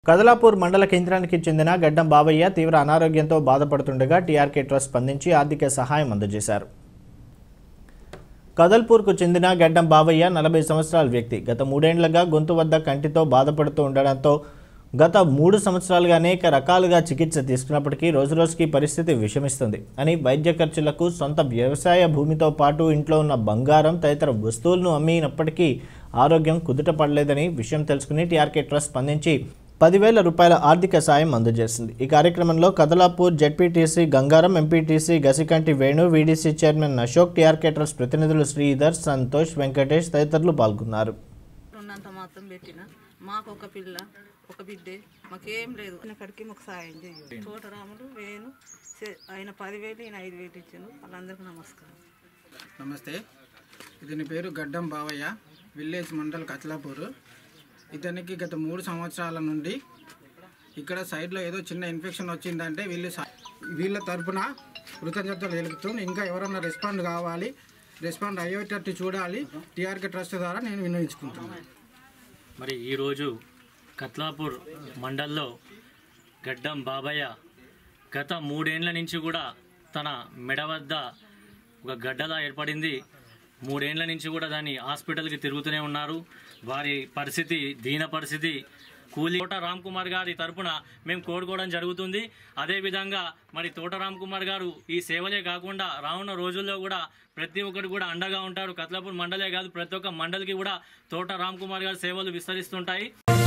కదలాపూర్ మండల కేంద్రానికి చెందిన గడ్డం బాబయ్య తీవ్ర అనారోగ్యంతో బాధపడుతుండగా టీఆర్కే ట్రస్ట్ స్పందించి ఆర్థిక సహాయం అందజేశారు కదల్పూర్కు చెందిన గడ్డం బాబయ్య నలభై సంవత్సరాల వ్యక్తి గత మూడేండ్లుగా గొంతు వద్ద కంటితో బాధపడుతూ ఉండడంతో గత మూడు సంవత్సరాలుగా అనేక రకాలుగా చికిత్స తీసుకున్నప్పటికీ రోజురోజుకి పరిస్థితి విషమిస్తుంది అని వైద్య ఖర్చులకు సొంత వ్యవసాయ భూమితో పాటు ఇంట్లో ఉన్న బంగారం తదితర వస్తువులను అమ్మినప్పటికీ ఆరోగ్యం కుదుట పడలేదని విషయం తెలుసుకుని టీఆర్కే ట్రస్ట్ స్పందించి పదివేల రూపాయల ఆర్థిక సాయం అందజేసింది ఈ కార్యక్రమంలో Kathlapur ZPTC Gangaram MPTC Gasikanti Venu VDC chairman Ashok TRK trust ప్రతినిధులు శ్రీధర్ సంతోష్ వెంకటేష్ తదితరులు పాల్గొన్నారు ఉన్నంత మాత్రం పెట్టిన మాకు ఒక పిల్ల ఒక బిడ్డే మాకేం లేదు అక్కడికి మాకు సాయం చేయు తోటరాములు వేణు సే- ఆయన పదివేలు ఈయన ఐదు వేలు ఇచ్చాను వాళ్ళందరికీ నమస్కారం నమస్తే ఇతని పేరు గడ్డం బావయ్య విలేజ్ మండల్ కత్లాపూర్ ఇతనికి గత మూడు సంవత్సరాల నుండి ఇక్కడ సైడ్లో ఏదో చిన్న ఇన్ఫెక్షన్ వచ్చిందంటే వీళ్ళు స- వీళ్ళ తరపున కృతజ్ఞతలు తెలుపుతూ ఇంకా ఎవరన్నా రెస్పాండ్ కావాలి రెస్పాండ్ అయ్యేటట్టు చూడాలి టీఆర్కే ట్రస్ట్ ద్వారా నేను వినియోగించుకుంటున్నాను మరి ఈరోజు కత్లాపూర్ మండల్లో గడ్డం బాబయ్య గత మూడేండ్ల నుంచి కూడా తన మెడ వద్ద ఒక గడ్డలా ఏర్పడింది మూడేండ్ల నుంచి కూడా దాన్ని హాస్పిటల్కి తిరుగుతూనే ఉన్నారు వారి పరిస్థితి దీన పరిస్థితి కూలి తోట రామ్ కుమార్ గారి తరపున మేము కోరుకోవడం జరుగుతుంది అదేవిధంగా మరి తోట రామ్ కుమార్ గారు ఈ సేవలే కాకుండా రానున్న రోజుల్లో కూడా ప్రతి ఒక్కరు కూడా అండగా ఉంటారు కత్లాపూర్ మండలే కాదు ప్రతి ఒక్క మండలికి కూడా తోట రామ్ కుమార్ గారి సేవలు విస్తరిస్తుంటాయి